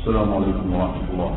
السلام عليكم ورحمة الله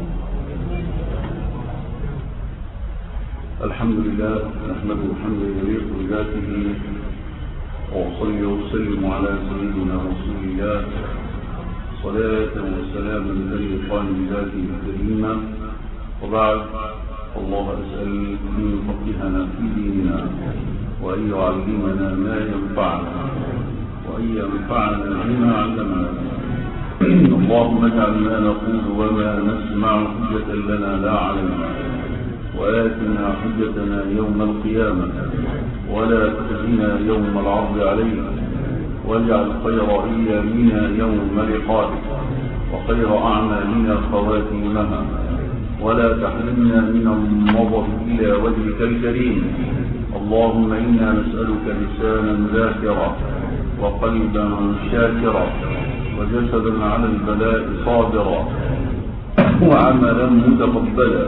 الحمد لله نحمده الحمد يليق بذاته وأصلي وأسلم على سيدنا رسول الله صلاة وسلاما يليقان بذاته الكريمة وبعد الله أسأل أن يفقهنا في ديننا وأن يعلمنا ما ينفعنا وأن ينفعنا بما علمنا اللهم اجعل ما نقول وما نسمع حجة لنا لا علينا وآتنا حجتنا يوم القيامة ولا تخزنا يوم العرض علينا واجعل خير أيامنا يوم لقائك وخير أعمالنا خواتيمها ولا تحرمنا من النظر إلى وجهك الكريم اللهم إنا نسألك لسانا ذاكرا وقلبا شاكرا وجسدا على البلاء صابرا وعملا متقبلا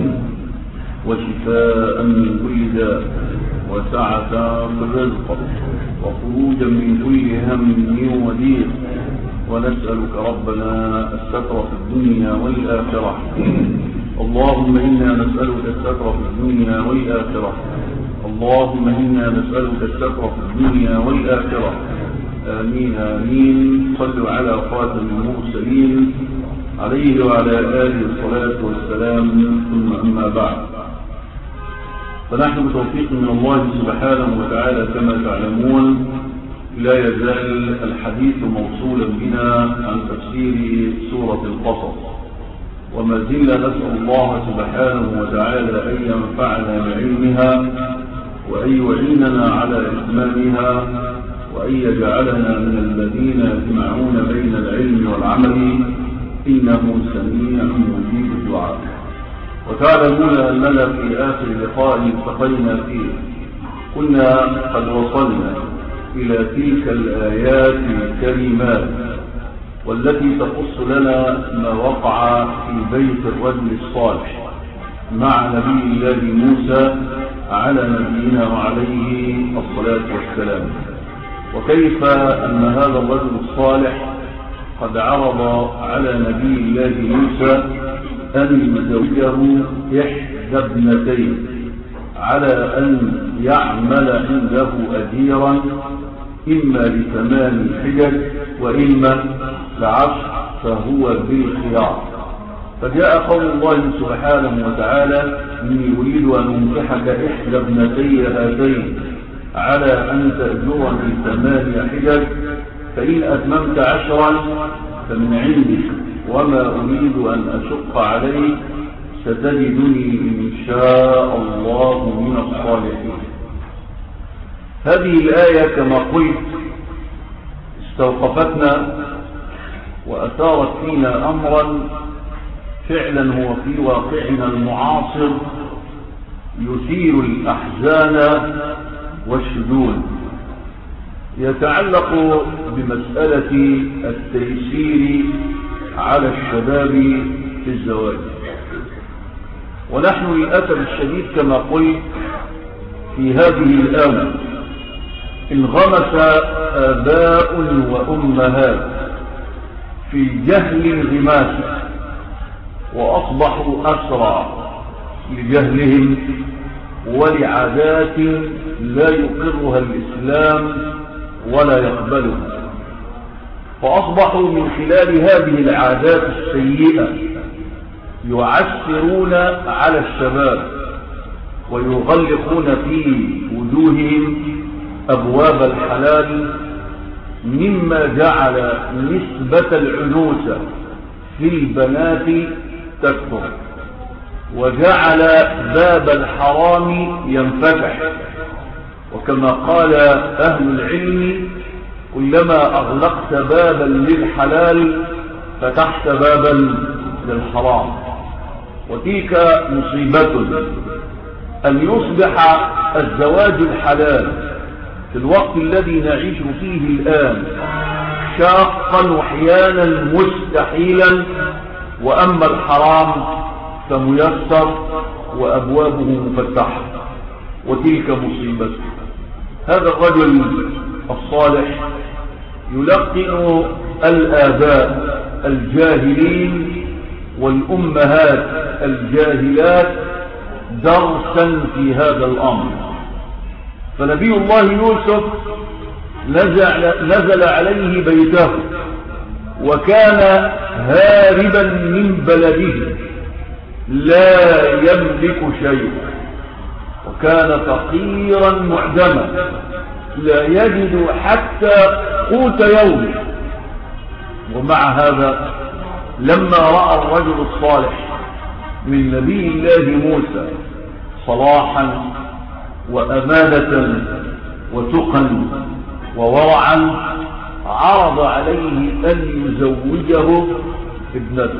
وشفاء من كل داء وسعة في الرزق وخروجا من كل هم وضيق ونسألك ربنا الستر في الدنيا والآخرة اللهم إنا نسألك الستر في الدنيا والآخرة اللهم إنا نسألك الستر في الدنيا والآخرة آمين آمين صلوا على خاتم المرسلين عليه وعلى آله الصلاة والسلام ثم أما بعد فنحن بتوفيق من الله سبحانه وتعالى كما تعلمون لا يزال الحديث موصولا بنا عن تفسير سورة القصص وما زلنا نسأل الله سبحانه وتعالى أن ينفعنا بعلمها وأن يعيننا على إتمامها وأن يجعلنا من الذين يجمعون بين العلم والعمل إنه سميع مجيب الدعاء وتعلمون أننا في آخر لقاء التقينا فيه كنا قد وصلنا إلى تلك الآيات الكريمات والتي تقص لنا ما وقع في بيت الرجل الصالح مع نبي الله موسى على نبينا وعليه الصلاة والسلام وكيف أن هذا الرجل الصالح قد عرض على نبي الله موسى أن يزوجه إحدى ابنتين على أن يعمل عنده أجيرا إما لثمان حجج وإما لعشر فهو بالخيار فجاء قول الله سبحانه وتعالى إني أريد أن أنكحك إحدى ابنتي هاتين على أن تأجرني ثمانية حجج فإن أتممت عشرا فمن عندك وما أريد أن أشق عليك ستجدني إن شاء الله من الصالحين هذه الآية كما قلت استوقفتنا وأثارت فينا أمرا فعلا هو في واقعنا المعاصر يثير الأحزان والشذون يتعلق بمسألة التيسير على الشباب في الزواج ونحن للأسف الشديد كما قلت في هذه الآونة انغمس آباء وأمهات في جهل انغماس وأصبحوا أسرى لجهلهم ولعادات لا يقرها الإسلام ولا يقبلها فأصبحوا من خلال هذه العادات السيئة يعسرون على الشباب ويغلقون في وجوههم أبواب الحلال مما جعل نسبة العنوسة في البنات تكثر وجعل باب الحرام ينفتح وكما قال أهل العلم كلما أغلقت بابا للحلال فتحت بابا للحرام وتلك مصيبة أن يصبح الزواج الحلال في الوقت الذي نعيش فيه الآن شاقا وحيانا مستحيلا وأما الحرام فميسر وأبوابه مفتحة وتلك مصيبة هذا الرجل الصالح يلقن الآباء الجاهلين والأمهات الجاهلات درسا في هذا الأمر فنبي الله يوسف نزل, نزل عليه بيته وكان هاربا من بلده لا يملك شيء وكان فقيرا معدما لا يجد حتى قوت يومه ومع هذا لما رأى الرجل الصالح من نبي الله موسى صلاحا وأمانة وتقا وورعا عرض عليه أن يزوجه ابنته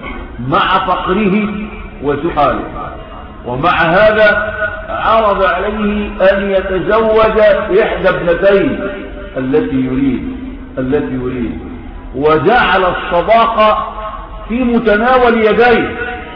مع فقره وسحاله ومع هذا عرض عليه أن يتزوج إحدى ابنتين التي يريد التي يريد وجعل الصداقة في متناول يديه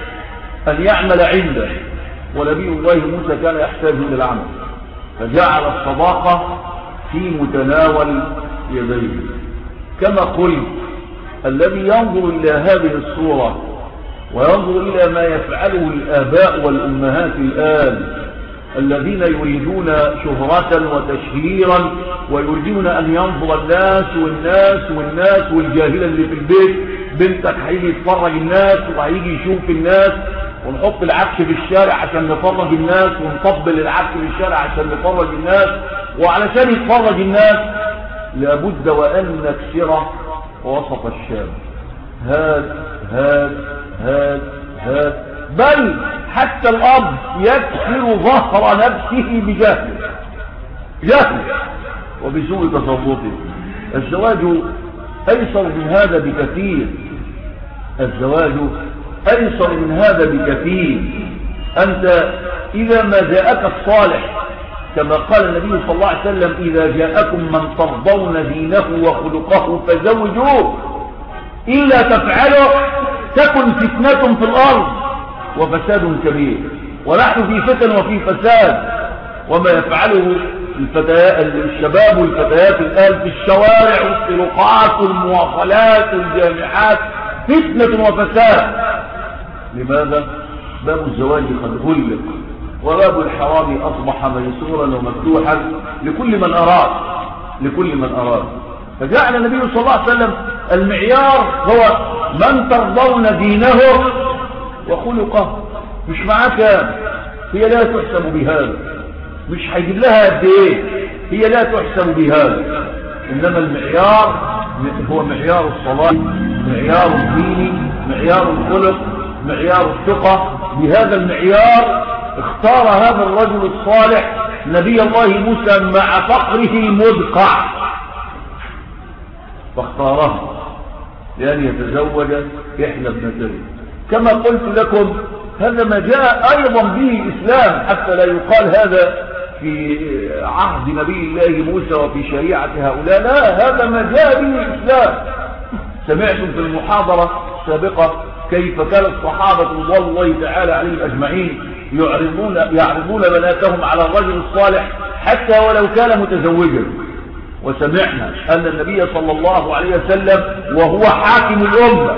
أن يعمل عنده ونبي الله موسى كان يحتاج إلى العمل فجعل الصداقة في متناول يديه كما قلت الذي ينظر إلى هذه الصورة وينظر إلى ما يفعله الآباء والأمهات الآن الذين يريدون شهرة وتشهيرا ويريدون أن ينظر الناس والناس والناس والجاهلة اللي في البيت بنتك هيجي يتفرج الناس وهيجي يشوف الناس ونحط العكس في الشارع عشان نفرج الناس ونطبل العكس في الشارع عشان نفرج الناس وعلشان يتفرج الناس لابد وأن نكسر وسط الشام هات هات هات هات بل حتى الأب يكسر ظهر نفسه بجهل جهل وبسوء تصرفه الزواج أيسر من هذا بكثير الزواج أيسر من هذا بكثير أنت إذا ما جاءك الصالح كما قال النبي صلى الله عليه وسلم إذا جاءكم من ترضون دينه وخلقه فزوجوه إلا تفعلوا تكن فتنة في الأرض وفساد كبير ونحن في فتن وفي فساد وما يفعله الفتيات الشباب والفتيات الآن في الشوارع والطرقات والمواصلات والجامعات فتنة وفساد لماذا؟ باب الزواج قد غلق وباب الحرام أصبح ميسورا ومفتوحا لكل من أراد لكل من أراد فجعل النبي صلى الله عليه وسلم المعيار هو من ترضون دينه وخلقه مش معاه كام هي لا تحسب بهذا مش هيجيب لها قد ايه هي لا تحسب بهذا انما المعيار هو معيار الصلاة معيار الدين معيار الخلق معيار الثقة بهذا المعيار اختار هذا الرجل الصالح نبي الله موسى مع فقره المدقع فاختاره لأن يتزوج إحدى ابنتين كما قلت لكم هذا ما جاء أيضا به الإسلام حتى لا يقال هذا في عهد نبي الله موسى وفي شريعة هؤلاء لا هذا ما جاء به الإسلام سمعتم في المحاضرة السابقة كيف كان الصحابة رضوان الله تعالى عليهم أجمعين يعرضون, يعرضون بناتهم على الرجل الصالح حتى ولو كان متزوجا وسمعنا أن النبي صلى الله عليه وسلم وهو حاكم الأمة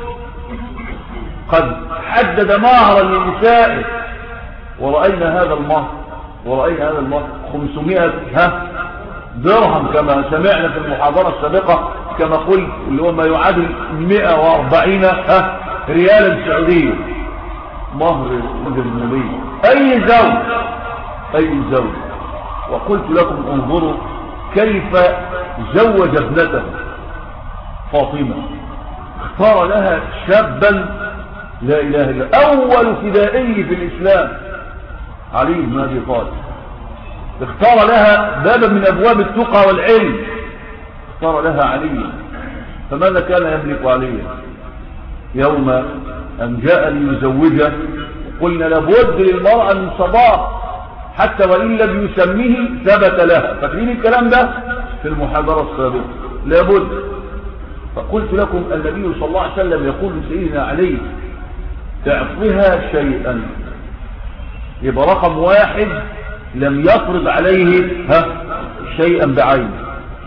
قد حدد مهرا للنساء ورأينا هذا المهر ورأينا هذا المهر 500 ها درهم كما سمعنا في المحاضرة السابقة كما قلت اللي هو ما يعادل 140 ها ريالا سعوديا مهر النبي أي زوج أي زوج وقلت لكم انظروا كيف زوج ابنته فاطمة اختار لها شابا لا إله إلا أول فدائي في الإسلام علي بن أبي طالب اختار لها بابا من أبواب التقى والعلم اختار لها علي فماذا كان يملك عليا يوم أن جاء ليزوجه قلنا لابد للمرأة من صداق حتى وإن لم يسميه ثبت لها فاكرين الكلام ده في المحاضرة السابقة لابد فقلت لكم النبي صلى الله عليه وسلم يقول لسيدنا علي تعطيها شيئا يبقى رقم واحد لم يفرض عليه ها شيئا بعين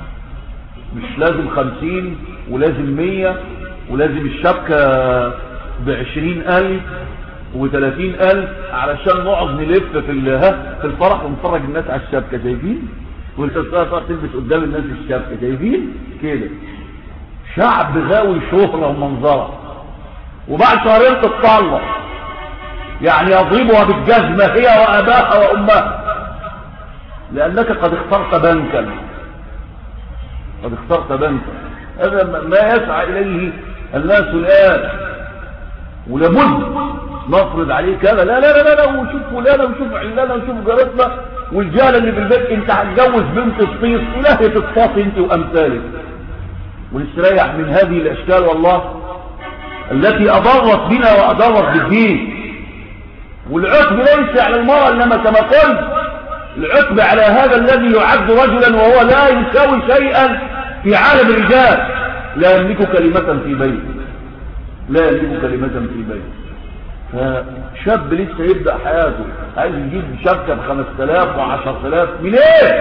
مش لازم خمسين ولازم مية ولازم الشبكة بعشرين ألف وثلاثين ألف علشان نقعد نلف في ال- ها في الفرح ونفرج الناس على الشبكة شايفين والتصافة تلبس قدام الناس الشبكة شايفين كده شعب غاوي شهرة ومنظرة وبعد شهرين تتطلق يعني يضربها بالجزمة هي وأباها وأمها لأنك قد اخترت بنكا قد اخترت بنكا هذا ما يسعى إليه الناس الآن ولابد نفرض عليه كذا لا لا لا لا وشوف فلانة وشوف علانة وشوف جارتنا والجالة اللي في البيت انت هتجوز بنت الصيص إلهي تتصافي انت وأمثالك ونستريح من هذه الأشكال والله التي أضرت بنا وأضرت بالدين والعتب ليس على المرأة إنما كما قلت العتب على هذا الذي يعد رجلا وهو لا يساوي شيئا في عالم الرجال لا يملك كلمة في بيته لا يملك كلمة في بيته فشاب لسه يبدأ حياته عايز يجيب شبكة بخمس تلاف وعشر تلاف منين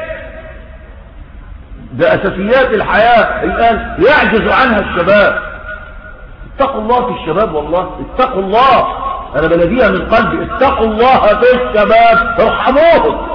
ده أساسيات الحياة الآن يعجز عنها الشباب اتقوا الله في الشباب والله اتقوا الله أنا بلديها من قلبي اتقوا الله في الشباب ارحموهم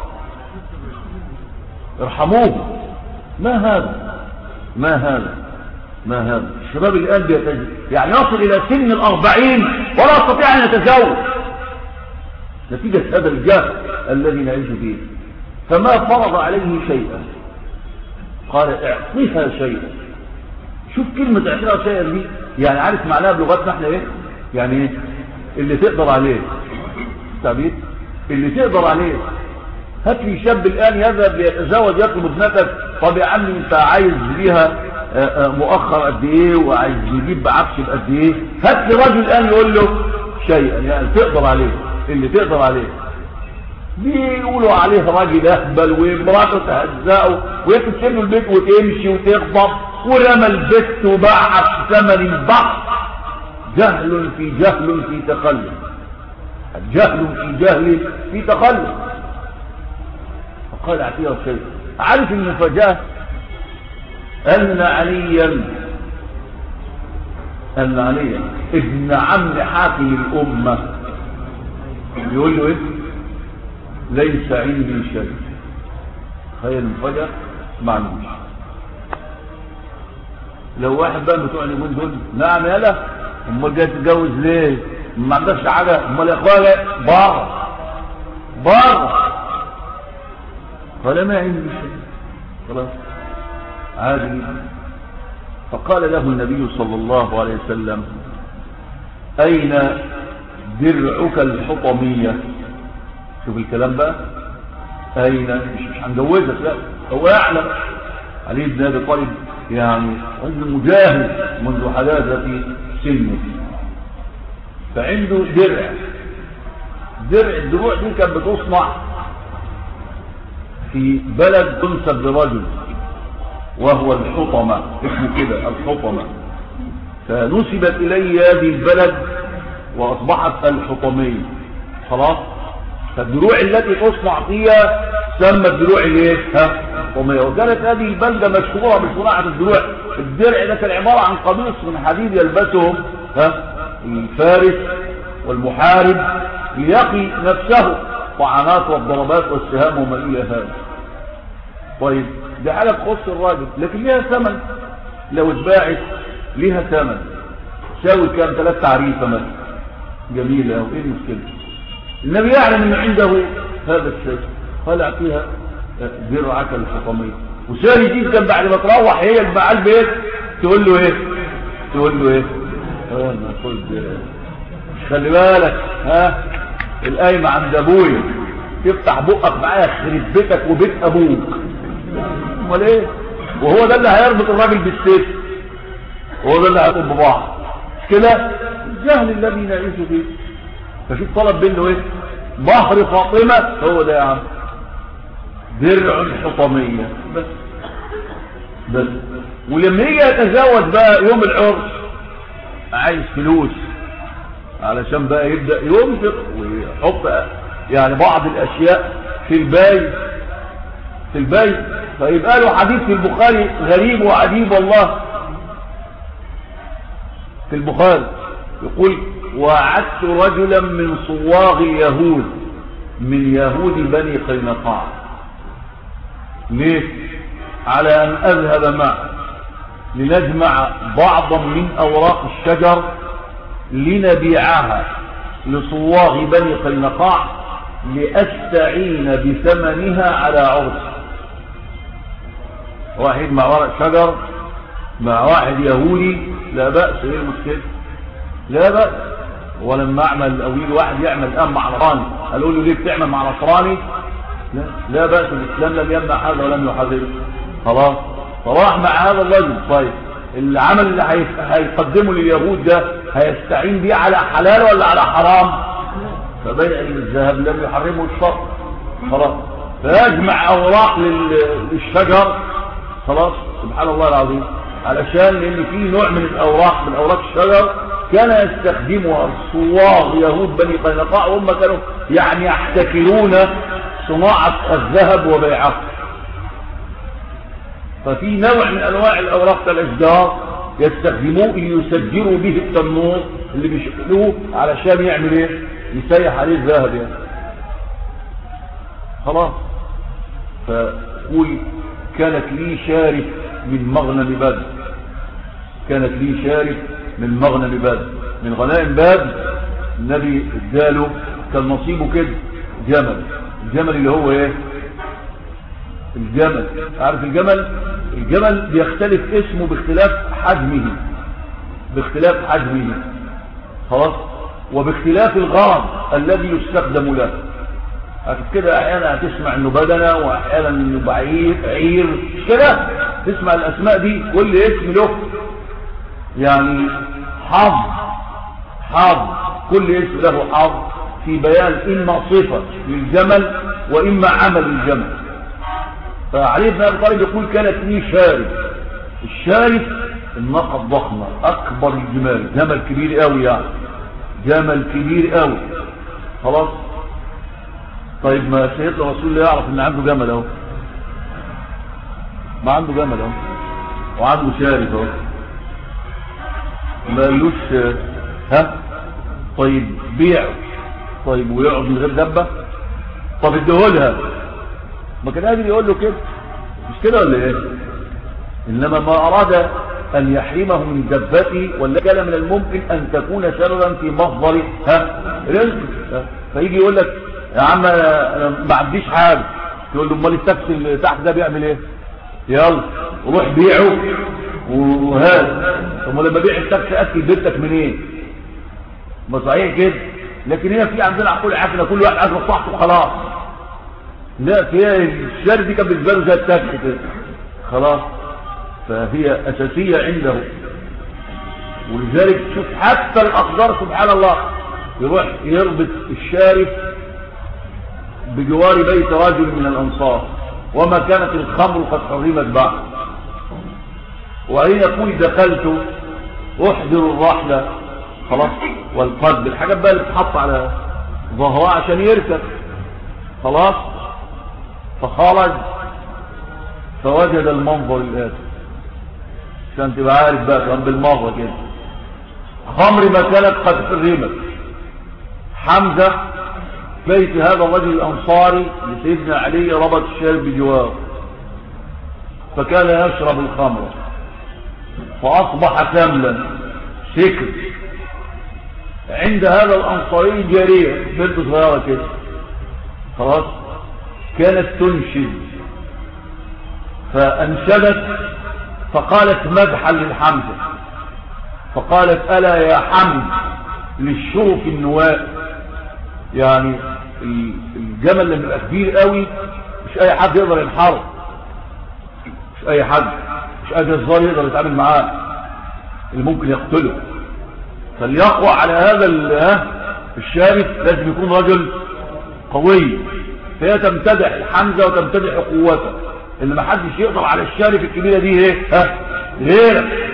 ارحموهم ما هذا ما هذا ما هذا الشباب الآن بيتجد يعني يصل إلى سن الأربعين ولا يستطيع أن يتزوج نتيجة هذا الجهل الذي نعيش فيه فما فرض عليه شيئا قال اعطيها شيئا شوف كلمة اعطيها شيئا دي يعني عارف معناها بلغتنا احنا ايه يعني ايه اللي تقدر عليه تعبير اللي تقدر عليه هات لي شاب الآن يذهب ليتزوج يطلب ابنتك طب يا عم انت عايز ليها مؤخر قد ايه وعايز يجيب عفش بقد ايه هات لي راجل الآن يقول له شيئا يعني تقدر عليه اللي تقدر عليه بيقولوا عليه راجل اهبل ومراته تهزقه ويكتب له البيت وتمشي وتغضب ورمى البت وباعها في ثمن البحر جهل في جهل في تخلف جهل في جهل في تخلف فقال اعطيها شيء عارف المفاجأة أن عليا أن عليا ابن عم حاكم الأمة يقول له ايه ليس عندي شيء تخيل المفاجأة ما عندوش لو واحد بقى بتوع اليومين دول نعم يالا امال جاي تتجوز ليه ما عندكش حاجه امال يا اخويا بره بره قال ما عندي شيء خلاص عادي جدا فقال له النبي صلى الله عليه وسلم اين درعك الحطميه شوف الكلام بقى اين مش مش هنجوزك لا هو يعلم علي بن ابي طالب يعني رجل مجاهد منذ حداثة سنه فعنده درع درع الدروع دي كانت بتصنع في بلد تنسب لرجل وهو الحطمة اسمه كده الحطمة فنسبت إليه هذه البلد وأصبحت الحطمية خلاص فالدروع التي تصنع فيها سمت دروع الايه ها حطمية وكانت هذه البلدة مشهورة بصناعة الدروع الدرع ده كان عبارة عن قميص من حديد يلبسه ها الفارس والمحارب ليقي نفسه طعنات والضربات والسهام وما إلى هذا طيب دي حاجة تخص الراجل لكن ليها ثمن لو اتباعت ليها ثمن تساوي كام ثلاث تعريفة مثلا جميلة وايه المشكلة النبي يعلم ان عنده هذا الشيء قال اعطيها درعك الحطمية وسهل جدا بعد ما تروح هي مع البيت تقول له ايه تقول له ايه انا خد خلي بالك ها القايمة عند ابويا تفتح بقك معايا يخرب بيتك وبيت ابوك امال ايه وهو ده اللي هيربط الراجل بالسيف هو ده اللي هيقوم ببعض كده الجهل الذي نعيش فيه فشوف طلب منه ايه مهر فاطمة هو ده يا عم درع حطمية بس بس ولما يجي يتزوج بقى يوم العرس عايز فلوس علشان بقى يبدأ ينفق ويحط يعني بعض الاشياء في البيت في البيت فيبقى له حديث في البخاري غريب وعجيب والله في البخاري يقول وعدت رجلا من صواغ اليهود من يهود بني قينقاع ليه على أن أذهب معه لنجمع بعضا من أوراق الشجر لنبيعها لصواغ بني قينقاع لأستعين بثمنها على عرس واحد مع ورق شجر مع واحد يهودي لا بأس ايه المشكلة لا بأس ولما اعمل او يجي واحد يعمل الان مع نصراني قالوا له ليه بتعمل مع نصراني لا لا بأس الاسلام لم يمنع هذا ولم يحرمه خلاص فراح مع هذا الرجل طيب العمل اللي هيقدمه لليهود ده هيستعين بيه على حلال ولا على حرام فبيع الذهب لم يحرمه الشرع خلاص فيجمع اوراق للشجر خلاص سبحان الله العظيم علشان لان في نوع من الاوراق من اوراق الشجر كان يستخدمها الصواغ يهود بني قينقاع وهم كانوا يعني يحتكرون صناعة الذهب وبيعه ففي نوع من انواع الاوراق الاشجار يستخدموه ليسجلوا به التنور اللي بيشكلوه علشان يعمل ايه يسيح عليه الذهب يعني خلاص فقول كانت لي شارك من مغنم بدر كانت لي شارك من مغنم بدر من غنائم بدر النبي اداله كان نصيبه كده جمل الجمل اللي هو ايه الجمل عارف الجمل الجمل بيختلف اسمه باختلاف حجمه باختلاف حجمه خلاص وباختلاف الغرض الذي يستخدم له عشان كده احيانا هتسمع انه بدنه واحيانا انه بعير عير مش كده تسمع الاسماء دي كل اسم له يعني حظ حظ كل اسم له حظ في بيان اما صفه للجمل واما عمل الجمل فعلي بن ابي طالب يقول كانت لي شارف الشارف الناقه الضخمه اكبر الجمال جمل كبير قوي يعني جمل كبير قوي خلاص طيب ما سيدنا رسول الله يعرف ان عنده جمل اهو ما عنده جمل اهو وعنده شارف اهو ما قالوش ها طيب بيعه طيب ويقعد من غير دبه طب اديهولها ما كان قادر يقول له كده مش كده ولا ايه انما ما اراد ان يحرمه من دبته ولا كان من الممكن ان تكون سببا في مصدر ها رزق فيجي يقول لك يا عم انا ما عنديش حاجه تقول له امال التاكسي اللي تحت ده بيعمل ايه يلا روح بيعه وهذا ثم لما بيع التاكسي اكل بيتك منين ما صحيح كده لكن هنا في عندنا عقول عقل كل واحد عايز مصلحته خلاص لا في الشر دي كان بالنسبه له زي التاكسي كده خلاص فهي اساسيه عنده ولذلك شوف حتى الاقدار سبحان الله يروح يربط الشارف بجوار بيت رجل من الانصار وما كانت الخمر قد حرمت بعد وأين يقول دخلت احضر الرحلة خلاص والقلب الحاجات بقى اللي بتحط على ظهره عشان يركب خلاص فخرج فوجد المنظر الآتي عشان تبقى عارف بقى كان بالمرة كده خمر ما كانت قد حرمت حمزة بيت هذا الرجل الأنصاري لسيدنا علي ربط الشارب بجواره فكان يشرب الخمر فأصبح كاملا سكر عند هذا الأنصاري جارية بنت صغيرة كده خلاص كانت تنشد فأنشدت فقالت مدحا للحمزة فقالت ألا يا حمد للشرف النواء يعني الجمل لما يبقى كبير قوي مش اي حد يقدر ينحره مش اي حد مش اي جزار يقدر يتعامل معاه اللي ممكن يقتله فليقوى على هذا الشارف لازم يكون رجل قوي فهي تمتدح الحمزة وتمتدح قوته اللي ما حدش يقدر على الشارف الكبيرة دي ايه ها غيرك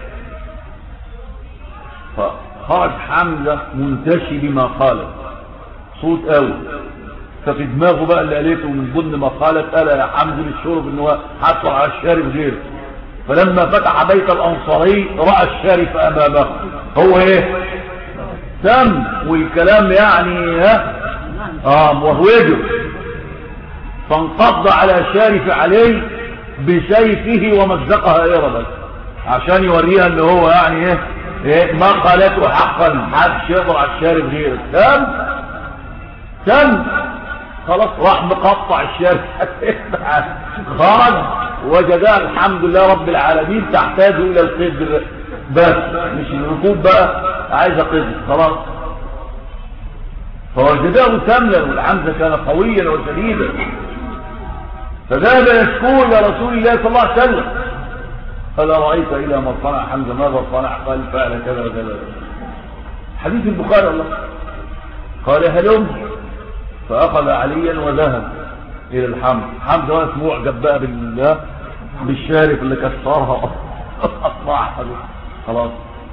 فخرج حمزة منتشي بما قالت صوت قوي ففي دماغه بقى اللي قالته من ضمن ما قالت ألا يا حمزة بالشرب ان هو حصل على الشارف غيره فلما فتح بيت الأنصاري رأى الشارف أمامه هو ايه سم والكلام يعني ها اه مهوجه فانقض على شارف عليه بسيفه ومزقها ايه عشان يوريها ان هو يعني ايه, إيه ما قالته حقا محدش يقدر على الشارف غيره سم سم خلاص راح مقطع الشارف خرج وجدها الحمد لله رب العالمين تحتاج الى القدر بس مش الركوب بقى عايزه قدر خلاص فوجداه سملا والحمزه كان قويا وشديدا فذهب يشكو الى رسول الله صلى الله عليه وسلم قال رايت الى ما صنع حمزه ماذا صنع قال فعل كذا وكذا حديث البخاري الله قال هلم فاخذ عليا وذهب الى الحمد حمزه واقف معجب بقى بالله بالشارف اللي كسرها اصبعها خلاص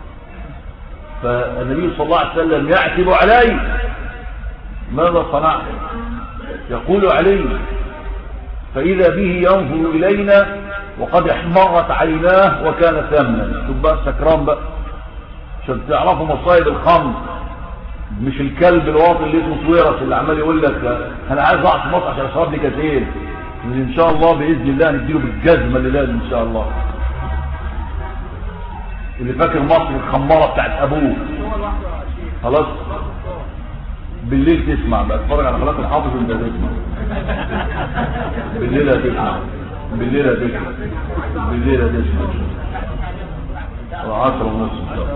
فالنبي صلى الله عليه وسلم يعتب عليه ماذا صنعت يقول عليه فإذا به ينظر إلينا وقد احمرت عيناه وكان ثامنا شوف بقى سكران بقى عشان تعرفوا مصايب الخمر مش الكلب الواطي اللي اسمه سويرس اللي عمال يقول لك انا عايز اقعد في مصر عشان اشرب لي كاسين ان شاء الله باذن الله نديله بالجزمه اللي لازم ان شاء الله اللي فاكر مصر الخماره بتاعت ابوه خلاص بالليل تسمع بقى اتفرج على خلاص الحافظ انت تسمع بالليل هتسمع بالليل هتسمع بالليل هتسمع عشرة ونص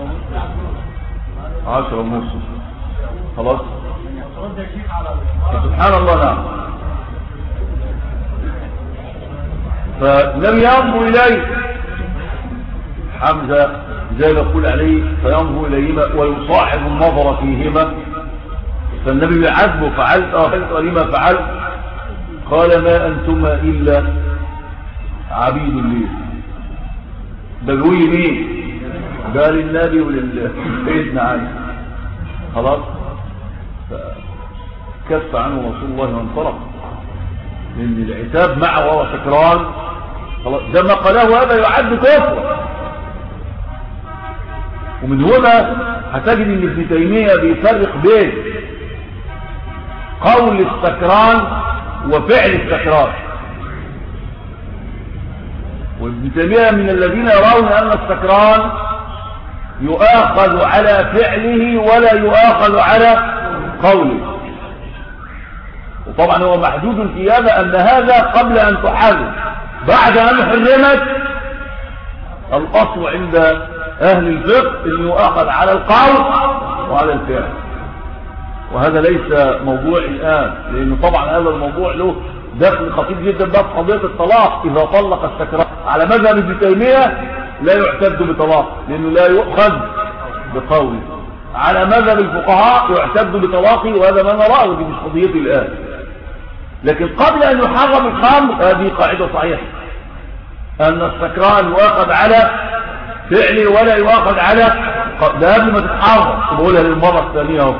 عشرة ونص خلاص سبحان الله نعم فلم ينظر إليه حمزة زي ما يقول عليه فينظر إليهما ويصاحب النظر فيهما فالنبي يعذبه فعلت اه لما فعلت قال ما أنتما إلا عبيد لي ده بيقول مين ده للنبي ولسيدنا علي خلاص كف عنه رسول الله وانطلق لأن العتاب معه وهو سكران خلاص ده ما قاله هذا يعد كفر ومن هنا هتجد ان ابن تيمية بيفرق بين قول السكران وفعل السكران وابن تيمية من الذين يرون أن السكران يؤاخذ على فعله ولا يؤاخذ على قوله وطبعا هو محدود في هذا أن هذا قبل أن تحرم بعد أن حرمت الأصل عند أهل الفقه أن يؤاخذ على القول وعلى الفعل وهذا ليس موضوع الآن لأنه طبعا هذا الموضوع له دخل خطير جدا بقى في قضية الطلاق إذا طلق السكران على مذهب ابن تيمية لا يعتد بطلاق لأنه لا يؤخذ بقوله على مذهب الفقهاء يعتد بطلاقه وهذا ما نراه ودي مش قضيتي الآن لكن قبل أن يحرم الخمر هذه قاعدة صحيحة أن السكران يؤخذ على فعله ولا يؤخذ على ده قبل ما تتحرم بقولها للمرة الثانية اهو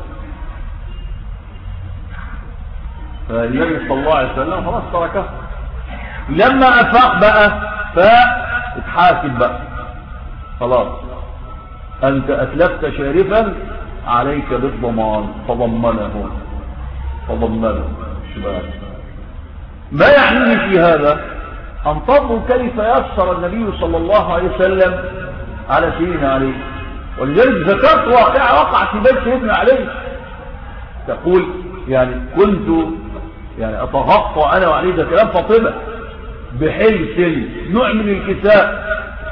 فالنبي صلى الله عليه وسلم خلاص تركه لما أفاق بقى فاتحاسب بقى خلاص أنت أتلفت شارفا عليك بالضمان فضمنه فضمنه ما يعنيه في هذا أن تنظر كيف يسر النبي صلى الله عليه وسلم على سيدنا عليه ولذلك ذكرت واقعة وقع في بيت سيدنا عليه تقول يعني كنت يعني أتغطى أنا وعليه ده كلام فاطمة بحلس نوع من الكساء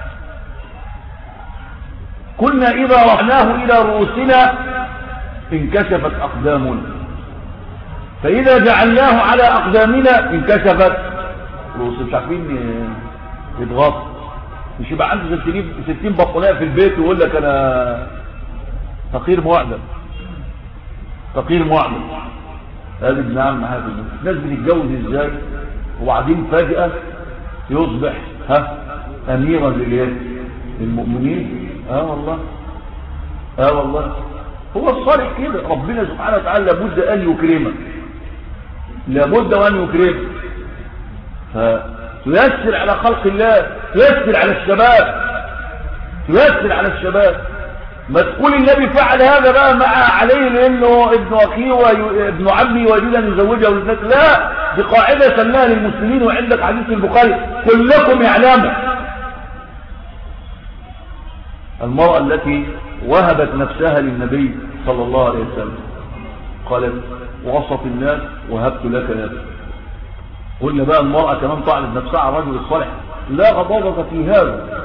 كنا إذا رحناه إلى رؤوسنا انكشفت أقدامنا فإذا جعلناه على أقدامنا انكشفت رؤوس مش عارفين يتغطى مش يبقى عنده 60 60 بطانيه في البيت ويقول لك انا فقير معدم فقير معدم هذه ابن عم هذا الناس بتتجوز ازاي وبعدين فجأة يصبح ها اميرا لليد للمؤمنين اه والله اه والله هو الصالح كده ربنا سبحانه وتعالى لابد ان يكرمه لابد ان يكرمه فتيسر على خلق الله تيسر على الشباب تيسر على الشباب ما تقول النبي فعل هذا بقى مع عليه لانه ابن اخيه وابن عمي ويريد ان يزوجه للناس لا دي قاعده سماها للمسلمين وعندك حديث البخاري كلكم يعلموا المرأة التي وهبت نفسها للنبي صلى الله عليه وسلم قالت وصف الناس وهبت لك نفسي قلنا بقى المرأة كمان تعلم نفسها على الرجل الصالح لا غضاضة في هذا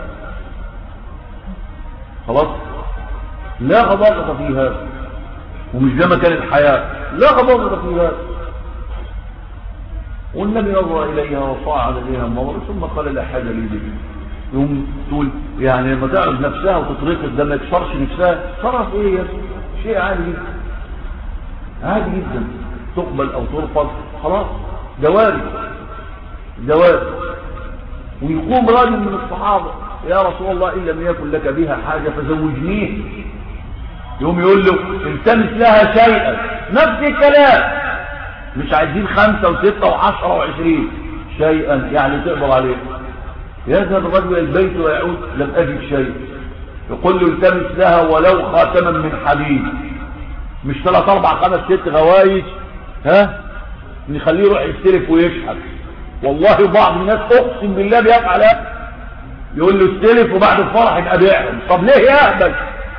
خلاص لا غضاضة في هذا ومش ده مكان الحياة لا غضاضة في هذا والنبي نظر إليها وصاعد إليها النظر ثم قال لا حاجة لي به يوم تقول يعني لما تعرض نفسها وتطريق ده ما يكسرش نفسها صرف ايه يا شيء عادي جدا عادي جدا تقبل او ترفض خلاص جواري جواري ويقوم راجل من الصحابة يا رسول الله إن لم يكن لك بها حاجة فزوجنيه يوم يقول له التمس لها شيئا نفس الكلام مش عايزين خمسة وستة وعشرة وعشرين شيئا يعني تقبل عليه يذهب الرجل إلى البيت ويعود لم أجد شيء يقول له التمس لها ولو خاتما من حديد مش ثلاث أربع خمس ست غوايش ها نخليه يروح يستلف ويشحت والله بعض الناس اقسم بالله بيفعل يقول له استلف وبعد الفرح يبقى بيعهم طب ليه يا اهبل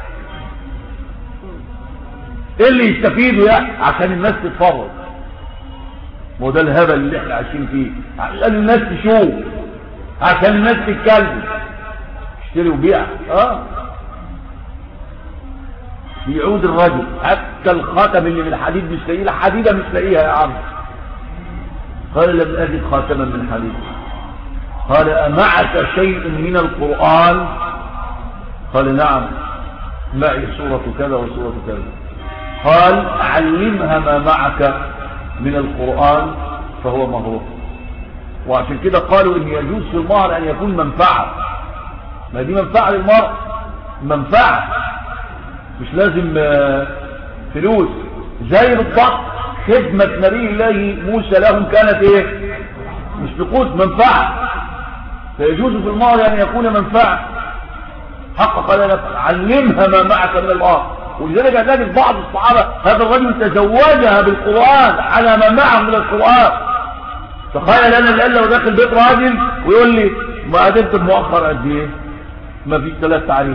ايه اللي يستفيدوا يعني عشان الناس تتفرج ما ده الهبل اللي احنا عايشين فيه عشان الناس تشوف عشان الناس تتكلم اشتري وبيع اه يعود الرجل حتى الخاتم اللي من الحديد مش لاقيه الحديده مش لاقيها يا عم قال لم أجد خاتما من حديد قال أمعك شيء من القرآن قال نعم معي سورة كذا وسورة كذا قال علمها ما معك من القرآن فهو مهروف وعشان كده قالوا ان يجوز في المهر ان يكون منفعة ما دي منفعة للمرء منفعة مش لازم فلوس زي بالضبط خدمة نبي الله موسى لهم كانت ايه مش بقوت منفعة فيجوز في المهر ان يكون منفعة حق قال علمها ما معك من الأرض ولذلك هتلاقي بعض الصحابة هذا الرجل تزوجها بالقرآن على ما معه من القرآن تخيل انا اللي قال له داخل بيت راجل ويقول لي ما قدمت مؤخر قد ايه ما فيش ثلاث تعريف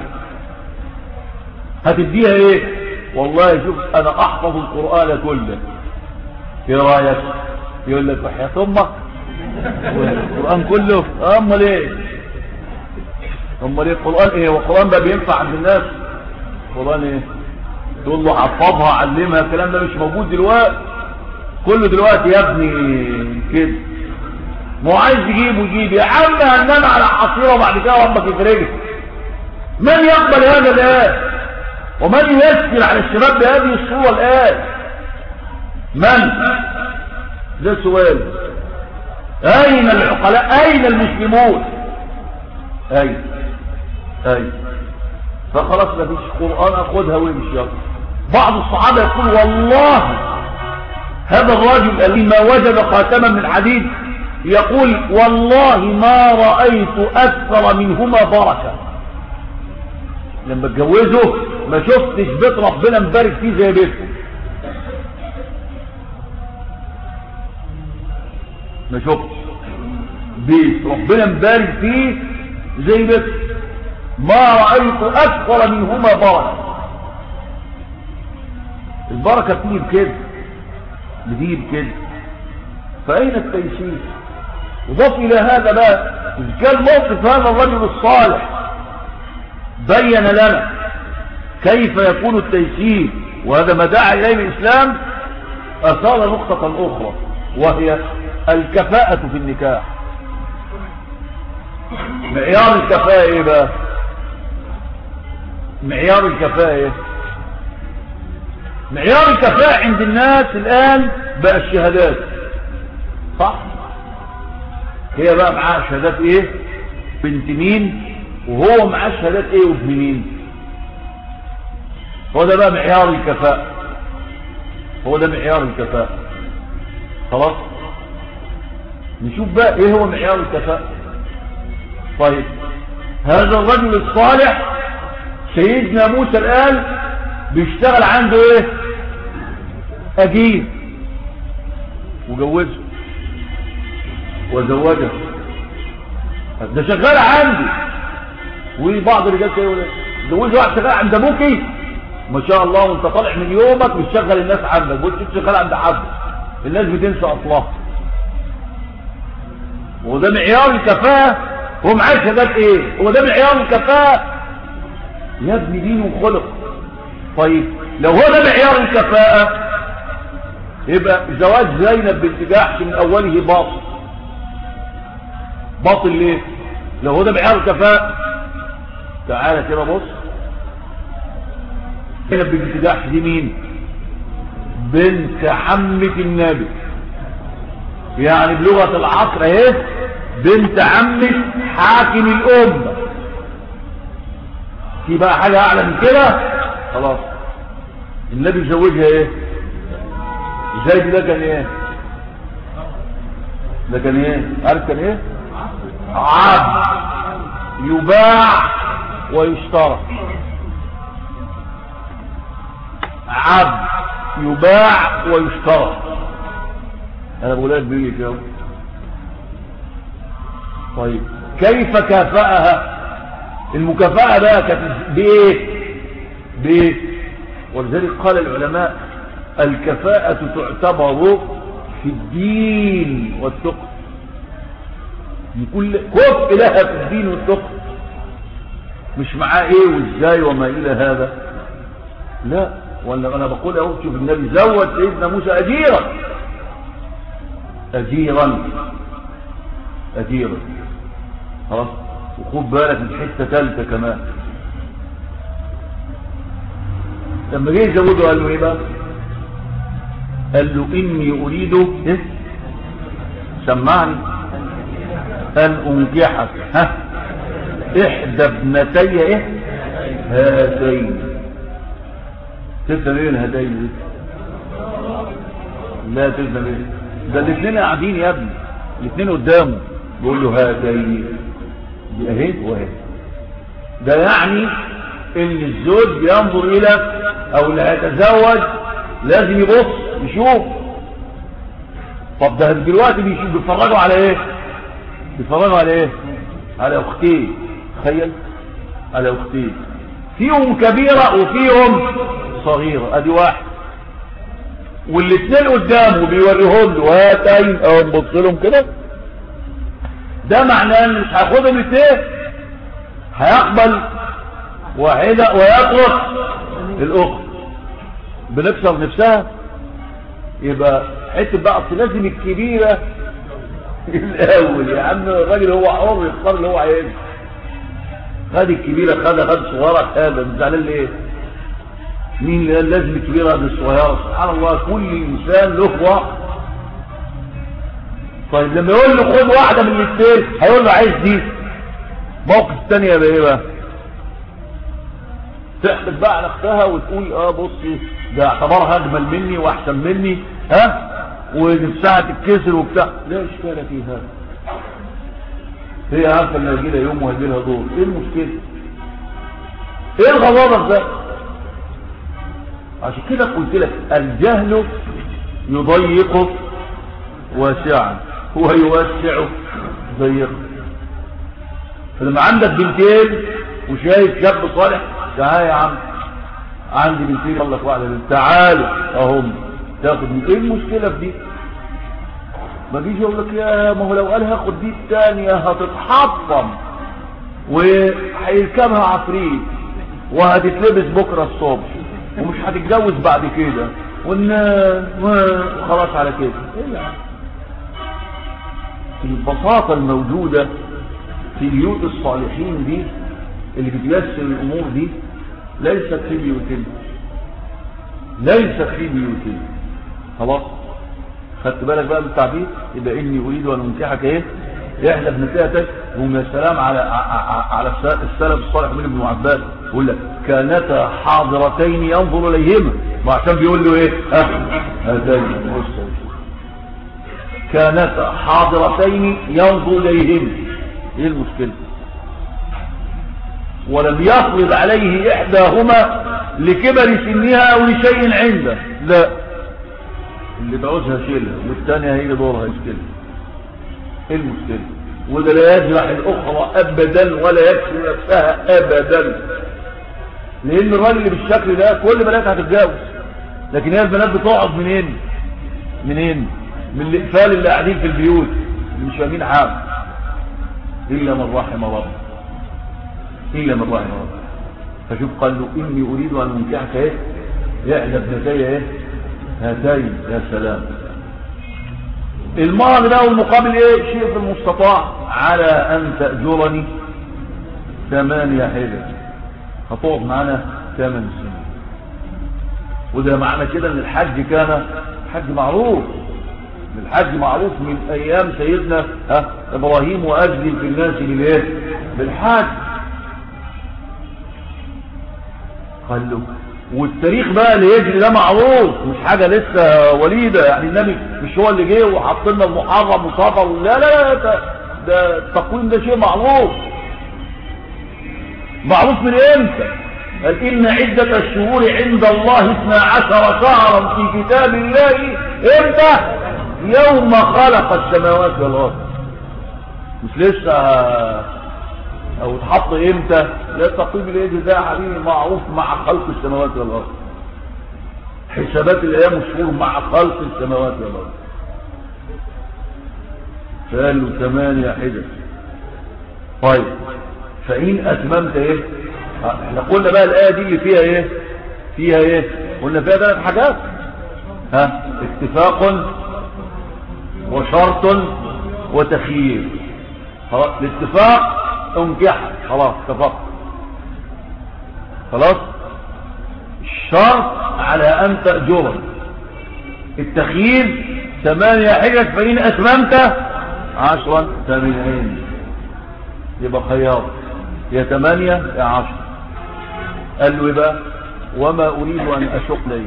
هتديها ايه والله شوف انا احفظ القرآن كله ايه رايك يقول لك وحياة امك القرآن كله امال ايه امال ايه القرآن ايه والقرآن بقى بينفع عند الناس القرآن ايه تقول له حفظها علمها الكلام ده مش موجود دلوقتي كله دلوقتي يا ابني كده ما عايز يجيب ويجيب يا عم هننام على حصيرة وبعد كده ربك يفرجك من يقبل هذا الآن ومن يسر على الشباب بهذه الصورة الآن من ده سؤال أين العقلاء أين المسلمون أين أين فخلاص ما فيش قرآن أخذها ويمشي يلا بعض الصحابة يقول والله هذا الراجل الذي ما وجد خاتما من حديد يقول والله ما رأيت أكثر منهما بركة لما اتجوزه ما شفتش بيت ربنا مبارك فيه زي بيتكم ما شفتش بيت ربنا مبارك فيه زي بيتكم ما رأيت أكثر منهما بركة البركة بتيجي بكده بتيجي بكده فأين التيسير وضف إلى هذا بقى إذ كان موقف هذا الرجل الصالح بين لنا كيف يكون التيسير وهذا ما دعا إليه الإسلام أثار نقطة أخرى وهي الكفاءة في النكاح معيار الكفاءة ايه بقى معيار الكفاءة ايه معيار الكفاءة عند الناس الآن بقى الشهادات صح هي بقى معاها شهادات ايه بنت مين وهو معاه شهادات ايه وابن مين هو ده بقى معيار الكفاءة هو ده معيار الكفاءة خلاص نشوف بقى ايه هو معيار الكفاءة طيب هذا الرجل الصالح سيدنا موسى الآن بيشتغل عنده ايه أجير وجوزه وزوجه ده شغال عندي وبعض الرجال كده يقول جوزه واحد شغال عند ابوكي ما شاء الله وانت طالع من يومك بتشغل الناس عندك وانت شغال عند حد الناس بتنسى اصلها وده معيار الكفاءة هو معاه شباب ايه هو ده معيار الكفاءة يا ابني دين وخلق طيب لو هو ده معيار الكفاءة يبقى زواج زينب بنت جحش من اوله باطل باطل ليه لو هو ده معيار الكفاءة تعالى كده بص زينب بنت جحش دي مين بنت عمة النبي يعني بلغة العصر اهي بنت عمة حاكم الأمة في بقى حاجة أعلى من كده خلاص النبي زوجها ايه زيد ده كان ايه ده كان ايه عارف كان ايه عبد يباع ويشترى عبد يباع ويشترى انا بقول لك بيجي كده طيب كيف كافأها المكافأة بقى كانت بايه بايه ولذلك قال العلماء الكفاءة تعتبر في الدين والتقى يكون كفء لها في الدين والتقى مش معاه ايه وازاي وما الى هذا لا ولا انا بقول اهو شوف النبي زوج سيدنا موسى اجيرا اجيرا اجيرا خلاص وخد بالك من حته ثالثه كمان لما جه يزوجه قال له ايه بقى قال له اني اريد إيه؟ سمعني ان انجحك ها احدى ابنتي ايه هاتين تفهم ايه الهدايا دي لا تفهم ايه ده الاثنين قاعدين يا ابني الاثنين قدامه بيقول له هاتين دي اهي واهي ده يعني ان الزوج بينظر الى او اللي هيتزوج لازم يبص يشوف طب ده دلوقتي بيشوف بيتفرجوا على ايه بيتفرجوا على ايه على اختين تخيل على اختين فيهم كبيرة وفيهم صغيرة ادي واحد والاثنين قدامه بيوريهم له هاتين او نبص لهم كده ده معناه ان مش هياخدهم الاثنين هيقبل واحدة ويترك الاخت بنكسر نفسها يبقى حته بقى اصل لازم الكبيره الاول يا عم الراجل هو حر يختار اللي هو عايزه خد الكبيره خدها خد الصغيره هذا زعلان ليه مين اللي قال لازم الكبيره قبل الصغيره سبحان الله كل انسان له وقت طيب لما يقول له خد واحده من الاثنين هيقول له عايز دي موقف الثاني يبقى ايه بقى تحبط بقى على اختها وتقول اه بصي ده اعتبرها اجمل مني واحسن مني ها ونفسها تتكسر وبتاع لا اشكال في هذا هي عارفه ان هيجي لها يوم وهيجي لها دور ايه المشكله ايه الغضاضه ده عشان كده قلت لك الجهل يضيق واسعا ويوسع ضيقا فلما عندك بنتين وشايف شاب صالح تعال يا عم عندي بنتين يلا لك واحده تعالوا اهم تاخد من ايه المشكله في دي ما جيش يقول لك يا ما هو لو قال هاخد دي الثانيه هتتحطم وهيركبها عفريت وهتتلبس بكره الصبح ومش هتتجوز بعد كده والناس خلاص على كده ايه يعني البساطه الموجوده في بيوت الصالحين دي اللي بتيسر الامور دي ليست في بيوتنا ليست في بيوتنا خلاص خدت بالك بقى من التعبير يبقى اني اريد ان انكحك ايه احدى ابنتاتك هم يا سلام على على السلف الصالح من ابن عباس يقول لك كانتا حاضرتين ينظر اليهما وعشان بيقول له ايه ها هاتين كانتا حاضرتين ينظر اليهما ايه المشكله ولم يفرض عليه إحداهما لكبر سنها أو لشيء عنده لا اللي تعوزها شيلها والثانية هي دورها يشكلها ايه المشكلة وده لا يجرح الأخرى أبدا ولا يكسر نفسها أبدا لأن الراجل اللي بالشكل ده كل بنات هتتجاوز لكن هي البنات بتقعد منين منين من الإقفال اللي قاعدين في البيوت اللي مش فاهمين حاجة إلا من رحم ربه إلا من رحم ربه فشوف قال له إني أريد أن أنكحك إيه يعلى ابنتي إيه هاتين يا سلام المهر ده والمقابل إيه شيء في المستطاع على أن تأجرني ثمانية حجج هتقعد معانا ثمان سنين وده معنى كده ان الحج كان حج معروف الحج معروف من ايام سيدنا ها ابراهيم واجل في الناس بالايه بالحج قال له والتاريخ بقى اللي يجري ده معروف مش حاجة لسه وليدة يعني النبي مش هو اللي جه وحط لنا المحرم وصفر لا لا لا ده, ده التقويم ده شيء معروف معروف من امتى قال إن عدة الشهور عند الله اثنا عشر شهرا في كتاب الله امتى يوم خلق السماوات والارض مش لسه او اتحط امتى لا تقويم الايدي ده حبيبي معروف مع خلق السماوات والارض حسابات الايام والشهور مع خلق السماوات والارض قالوا ثمانية حدث طيب فإن أتممت إيه احنا قلنا بقى الآية دي اللي فيها إيه فيها إيه قلنا فيها ثلاث حاجات ها اتفاق وشرط وتخيير خلاص الاتفاق انكح خلاص اتفق خلاص الشرط على أن تأجر التخيير ثمانية حجج فإن أتممت عشرا ثمانين يبقى خيار يا ثمانية يا عشر قال له بقى وما أريد أن أشق ليك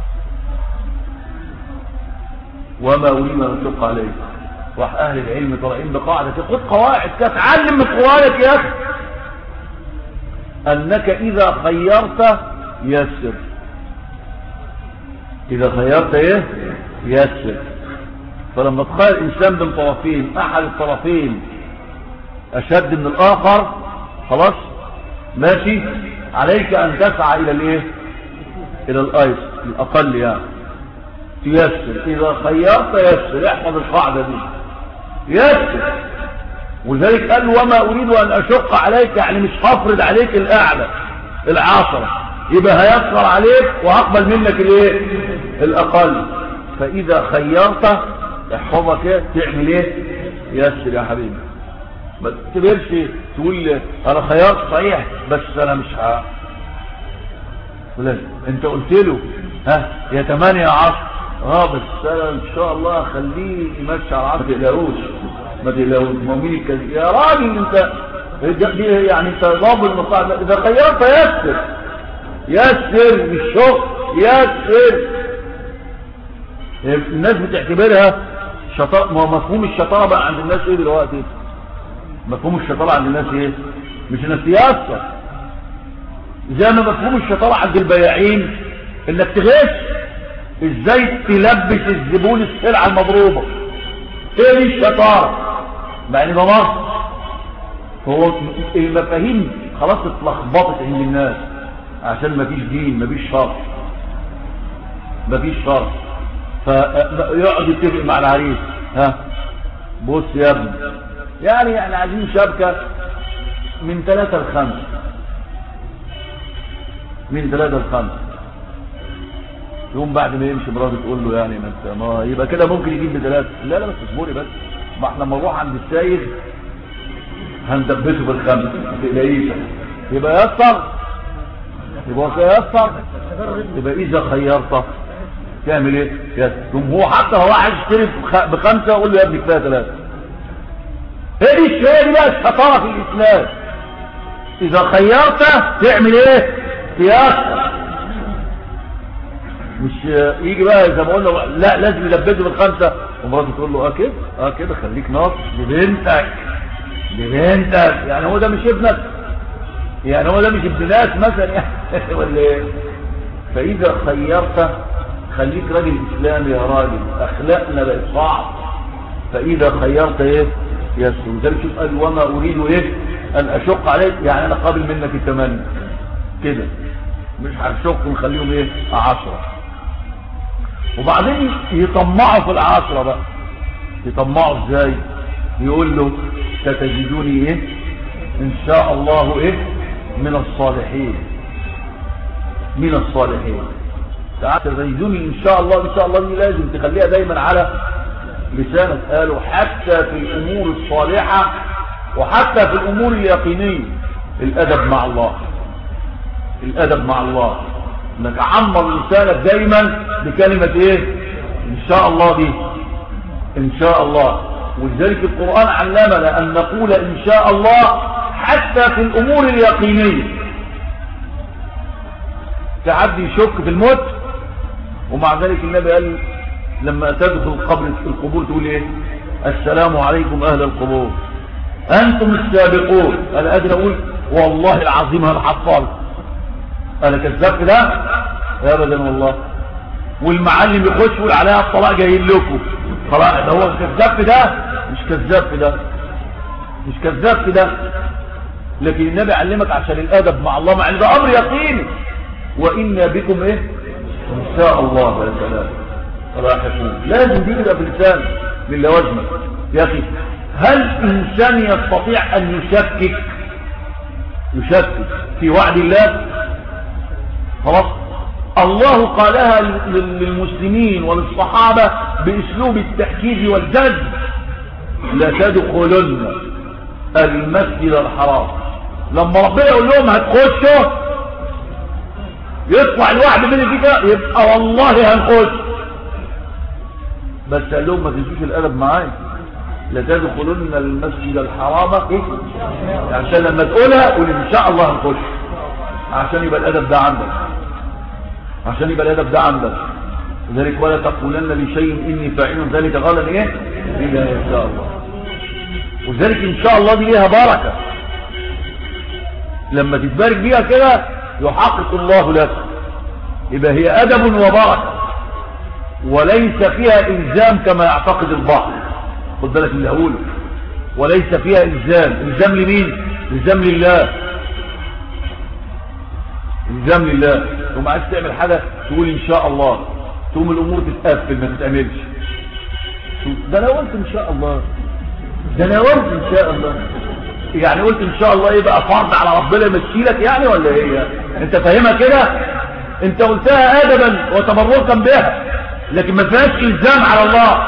وما أريد أن أشق عليك راح أهل العلم طالعين بقاعدة خد قواعد تتعلم من قواعدك يا أخي أنك إذا خيرت يسر إذا خيرت إيه يسر فلما تخير إنسان بين طرفين أحد الطرفين أشد من الآخر خلاص ماشي عليك أن تسعى إلى الإيه إلى الأيس الأقل يعني تيسر إذا خيرت يسر احفظ القاعدة دي يسر ولذلك قال وما أريد أن أشق عليك يعني مش هفرض عليك الأعلى العشرة يبقى هيسر عليك وهقبل منك الايه الأقل فإذا خيرت احفظك ايه تعمل ايه يسر يا حبيبي ما تقدرش تقول انا خيرت صحيح بس انا مش ها انت قلت له ها يا 8 يا 10 اه بس انا ان شاء الله اخليه يمشي على 10 ما تقلقوش ما تقلقوش ما مين الكذب يا راجل انت دي يعني انت ضابط المصاعب اذا خيرت يسر يسر بالشغل يسر الناس بتعتبرها شطارة ما هو مفهوم الشطارة بقى عند الناس ايه دلوقتي مفهوم الشطارة عند الناس ايه مش انك تيسر زي ما مفهوم الشطارة عند البياعين انك تغش ازاي تلبس الزبون السلعة المضروبة ايه دي الشطارة مع ان ده مصر هو المفاهيم خلاص اتلخبطت عند الناس عشان مفيش دين مفيش شرع مفيش شرع فيقعد يتفق مع العريس ها بص يا ابني يعني يعني عايزين شبكة من ثلاثة لخمسة من ثلاثة لخمسة يوم بعد ما يمشي مراته تقول له يعني ما انت ما يبقى كده ممكن يجيب بثلاثة لا لا بس اصبري بس ما احنا لما نروح عند السايق هندبسه بالخمسة ما تقلقيش يبقى يسر يبقى يسر يبقى اذا خيرته تعمل ايه يسر هو حتى هو عايز يشتري بخمسة يقول له يا ابني كفايه ثلاثة هي دي الشيء دي بقى الشطارة في الاسلام اذا خيرته تعمل ايه تيسر مش يجي بقى زي ما قلنا لا لازم يلبسه بالخمسة ومراته تقول له اه كده اه كده خليك ناصح لبنتك لبنتك يعني هو ده مش ابنك يعني هو ده مش ابن ناس مثلا يعني ولا ايه فاذا خيرت خليك راجل اسلامي يا راجل اخلاقنا بقت صعب فاذا خيرت ايه يسر وذلك شوف قال وما اريد ايه ان اشق عليك يعني انا قابل منك الثمانية كده مش هنشق ونخليهم ايه عشرة وبعدين يطمعوا في العشرة بقى يطمعوا ازاي يقول له ستجدوني ايه ان شاء الله ايه من الصالحين من الصالحين ستجدوني ان شاء الله ان شاء الله دي لازم تخليها دايما على لسانك قالوا حتى في الامور الصالحة وحتى في الامور اليقينية الادب مع الله الادب مع الله انك عمر لسانك دايما بكلمة ايه ان شاء الله دي ان شاء الله ولذلك القرآن علمنا ان نقول ان شاء الله حتى في الامور اليقينية تعدي يشك في الموت ومع ذلك النبي قال لما تدخل قبر القبور تقول ايه السلام عليكم اهل القبور انتم السابقون انا قادر اقول والله العظيم انا حصلت انا كذبت ده ابدا والله والمعلم يخش يقول عليها الطلاق جايين لكم خلاص ده هو كذبت ده مش كذبت ده مش كذبت ده لكن النبي علمك عشان الادب مع الله مع ان ده امر يقيني وإنا بكم ايه ان شاء الله يا سلام راحتون لازم دي يبقى في اللسان للوزن يا اخي هل انسان يستطيع ان يشكك يشكك في وعد الله خلاص الله قالها للمسلمين وللصحابة باسلوب التأكيد والجد لا تدخلن المسجد الحرام لما ربنا يقول لهم هتخشوا يطلع الواحد من كده يبقى والله هنخش بس قال لهم ما تنسوش الادب معايا لا تدخلن المسجد الحرام إيه؟ عشان لما تقولها قول ان شاء الله هنخش عشان يبقى الادب ده عندك عشان يبقى الادب ده عندك لذلك ولا تقولن لشيء اني فاعل ذلك غدا ايه الا ان شاء الله وذلك ان شاء الله دي ليها بركه لما تتبارك بيها كده يحقق الله لك يبقى هي ادب وبركه وليس فيها الزام كما يعتقد البعض خد بالك اللي هقوله وليس فيها الزام الزام لمين الزام لله الزام لله ثم عايز تعمل حاجه تقول ان شاء الله تقوم الامور تتقفل ما تتعملش ده انا قلت ان شاء الله ده انا قلت ان شاء الله يعني قلت ان شاء الله ايه بقى فرض على ربنا يمشي لك يعني ولا ايه انت فاهمها كده انت قلتها ادبا وتبركا بها لكن ما فيهاش الزام على الله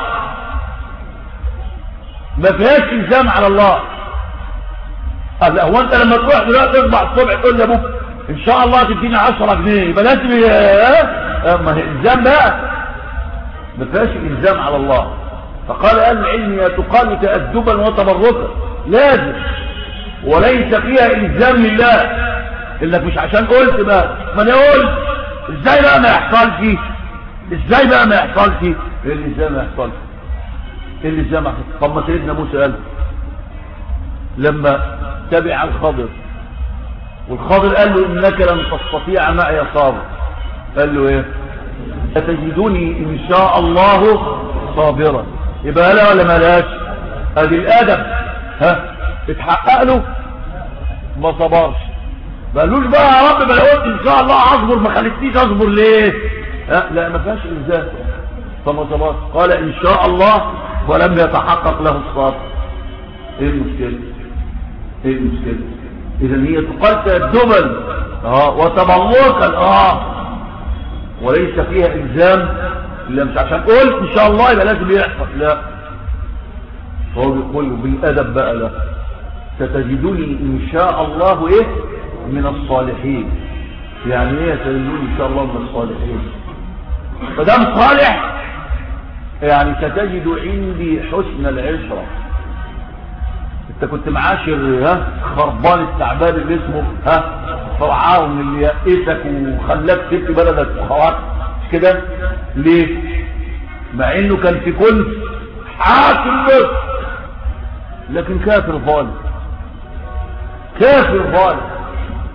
ما فيهاش الزام على الله قال هو انت لما تروح دلوقتي تصبح الصبح تقول لابوك ان شاء الله تديني 10 جنيه يبقى لازم ما هي الزام بقى ما فيهاش الزام على الله فقال اهل العلم يا تقال تأدبا وتبركا لازم وليس فيها الزام لله انك مش عشان قلت بقى ما انا قلت ازاي بقى ما يحصلش ازاي بقى ما يحصلش ايه اللي ازاي ما يحصلش ايه اللي ازاي ما يحصلش طب ما سيدنا موسى قال لما تبع الخضر والخضر قال له انك لن تستطيع معي صابر قال له ايه ستجدوني ان شاء الله صابرا يبقى لا ولا ملاش ادي الادب ها اتحقق له ما صبرش قالوش بقى يا رب ما قلت ان شاء الله اصبر ما خلتنيش اصبر ليه ها لا ما فيهاش الزام فما صبرش قال ان شاء الله ولم يتحقق له الصبر ايه المشكله ايه المشكله اذا هي تقال تأدبا اه وتبلوكا اه وليس فيها الزام الا مش عشان قلت ان شاء الله يبقى لازم يحصل لا هو بيقول بالادب بقى لا ستجدوني ان شاء الله ايه من الصالحين يعني ايه ستجدوني ان شاء الله من الصالحين فدام صالح يعني ستجد عندي حسن العشره انت كنت معاشر ها خربان التعبان اللي اسمه ها فرعون اللي يأسك وخلاك سبت بلدك وخوات مش كده ليه مع انه كان في كل حاكم بس لكن كافر ظالم كافر ظالم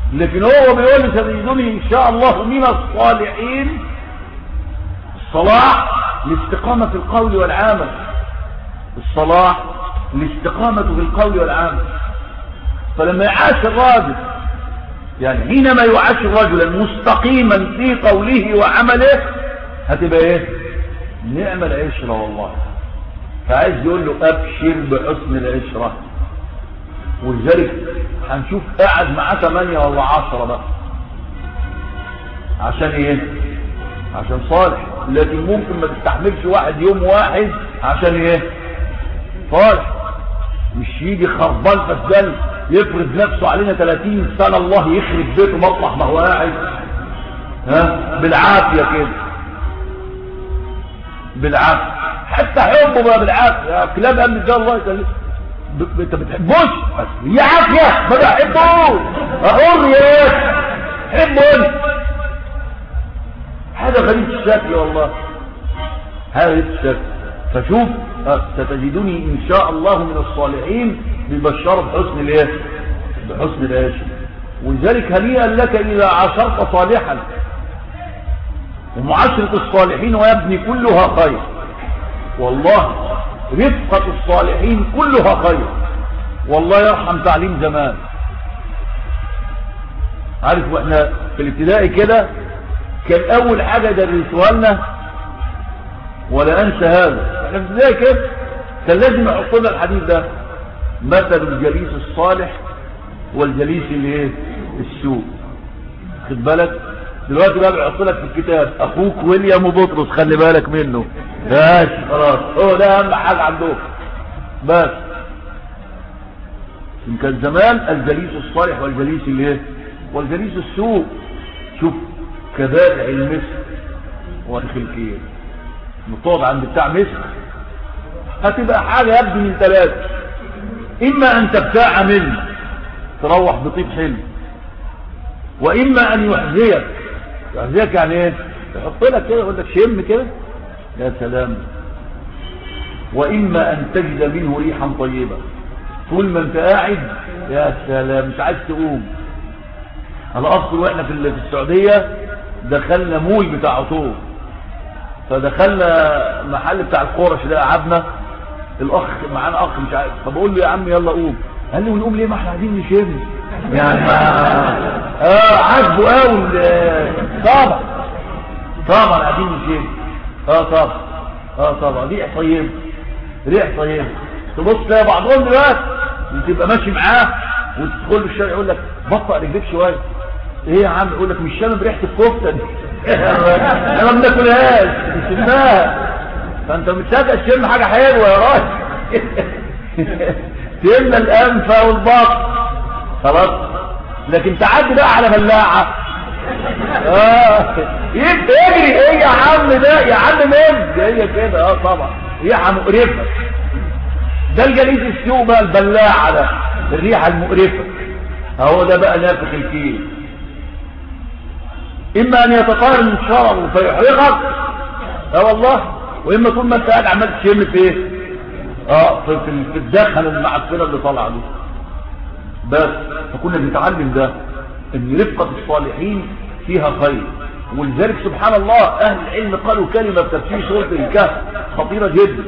لكن هو بيقول ستجدني ان شاء الله من الصالحين الصلاح الاستقامة في القول والعمل الصلاح الاستقامة في القول والعمل فلما يعاش الراجل يعني حينما يعاش رجلا مستقيما في قوله وعمله هتبقى ايه نعم العشرة والله فعايز يقول له ابشر بحسن العشرة ولذلك هنشوف قاعد معاه 8 ولا 10 بقى عشان ايه عشان صالح لكن ممكن ما تستحملش واحد يوم واحد عشان ايه صالح مش يجي خربان فسدان يفرض نفسه علينا 30 سنة الله يخرب بيته مطلح ما هو قاعد ها بالعافية كده بالعافية حتى حبه بقى بالعافية يا كلاب امن ده الله يسلمك انت بتحبوش يا عافية ما بحبوش اقول يا حبه هذا غريب الشكل والله هذا غريب الشكل فشوف ستجدني ان شاء الله من الصالحين ببشر بحسن الايه بحسن العيش ولذلك هنيئا لك اذا عاشرت صالحا ومعاشرة الصالحين ويبني كلها خير والله رفقة الصالحين كلها خير والله يرحم تعليم زمان عارف واحنا في الابتدائي كده كان اول حاجة درسوها لنا ولا انسى هذا احنا في الابتدائي كده كان لازم يحط لنا الحديث ده مثل الجليس الصالح والجليس الايه السوء خد بالك دلوقتي بقى بيحط لك في الكتاب اخوك ويليام بطرس خلي بالك منه بس خلاص هو ده اهم حاجه عندهم بس ان كان زمان الجليس الصالح والجليس الايه والجليس السوء شوف كبائع المسك والخلقيه مطوض عند بتاع مسك هتبقى حاجه يبدو من ثلاثه اما ان تبتاع منه تروح بطيب حلو واما ان يحذيك يحذيك يعني ايه يحط لك كده يقول لك شم كده يا سلام واما ان تجد منه ريحا طيبه طول ما انت قاعد يا سلام مش عايز تقوم انا اصل واحنا في السعوديه دخلنا مول بتاع عطور فدخلنا محل بتاع القرش ده قعدنا الاخ معانا اخ مش عارف فبقول له يا عم يلا قوم قال لي ونقوم ليه ما احنا قاعدين نشم يعني ما اه عاجبه قوي طبعا طبعا قاعدين نشم اه طبعا اه طبعا ريح طيب ريح طيب تبص تلاقي بعضهم دلوقتي تبقى ماشي معاه وتدخل له الشارع يقول لك بطأ رجليك شويه ايه يا عم يقول لك مش شامم ريحه الكفته دي انا ما بناكلهاش بنشمها فانت متفاجئ تشم حاجه حلوه يا راجل تملى الانف والبطن خلاص لكن تعدي بقى على بلاعه اه يجري ايه يا عم ده يا عم مجد هي كده اه طبعا ريحه مقرفه ده الجليس السوق بقى البلاعه ده الريحه المقرفه اهو ده بقى نافخ الكيل اما ان يتقارن الشرر فيحرقك اه والله واما طول ما انت قاعد عمال تشم في ايه اه في, في, في الدخل المعفنه اللي طالعه دي بس فكنا بنتعلم ده ان رفقه الصالحين فيها خير ولذلك سبحان الله اهل العلم قالوا كلمه في تفسير سوره الكهف خطيره جدا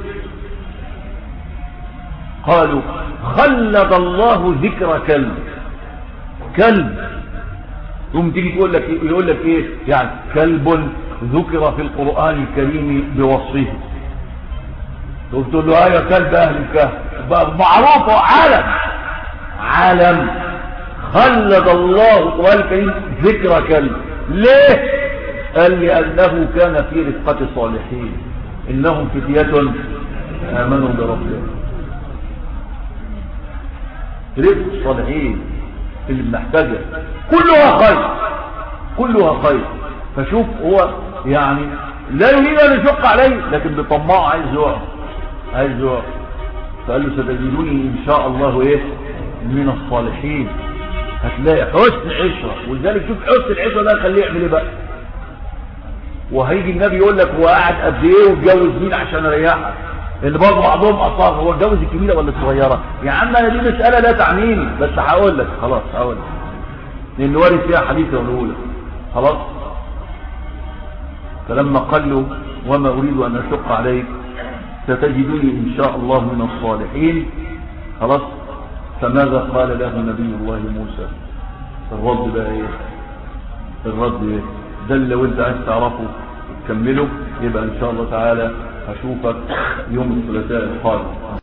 قالوا خلد الله ذكر كلب كلب ثم تيجي تقول لك يقول لك ايه يعني كلب ذكر في القرآن الكريم بوصفه تقول له ايه كلب اهل الكهف معروف عالم عالم خلد الله القرآن الكريم ذكر كلب ليه قال لأنه كان في رفقة الصالحين إنهم فتية آمنوا بربهم رفق الصالحين اللي بنحتاجها كلها خير كلها خير فشوف هو يعني لا يريد ان يشق عليه لكن بطماعه عايز يقع عايز يقع فقال له ستجدوني ان شاء الله ايه من الصالحين هتلاقي حسن عشرة ولذلك شوف حسن العشرة ده خليه يعمل ايه بقى وهيجي النبي يقول لك هو قاعد قد ايه واتجوز مين عشان اريحك اللي برضه بعضهم اصاب هو اتجوز الكبيره ولا الصغيره يا عم انا دي مساله لا تعنيني بس هقول لك خلاص هقول لك لان وارد فيها حديث الاولى خلاص فلما قال له وما اريد ان اشق عليك ستجدني ان شاء الله من الصالحين خلاص فماذا قال له نبي الله موسى الرد بقى ايه الرد ايه ده اللي لو انت عايز تعرفه تكمله يبقى ان شاء الله تعالى هشوفك يوم الثلاثاء القادم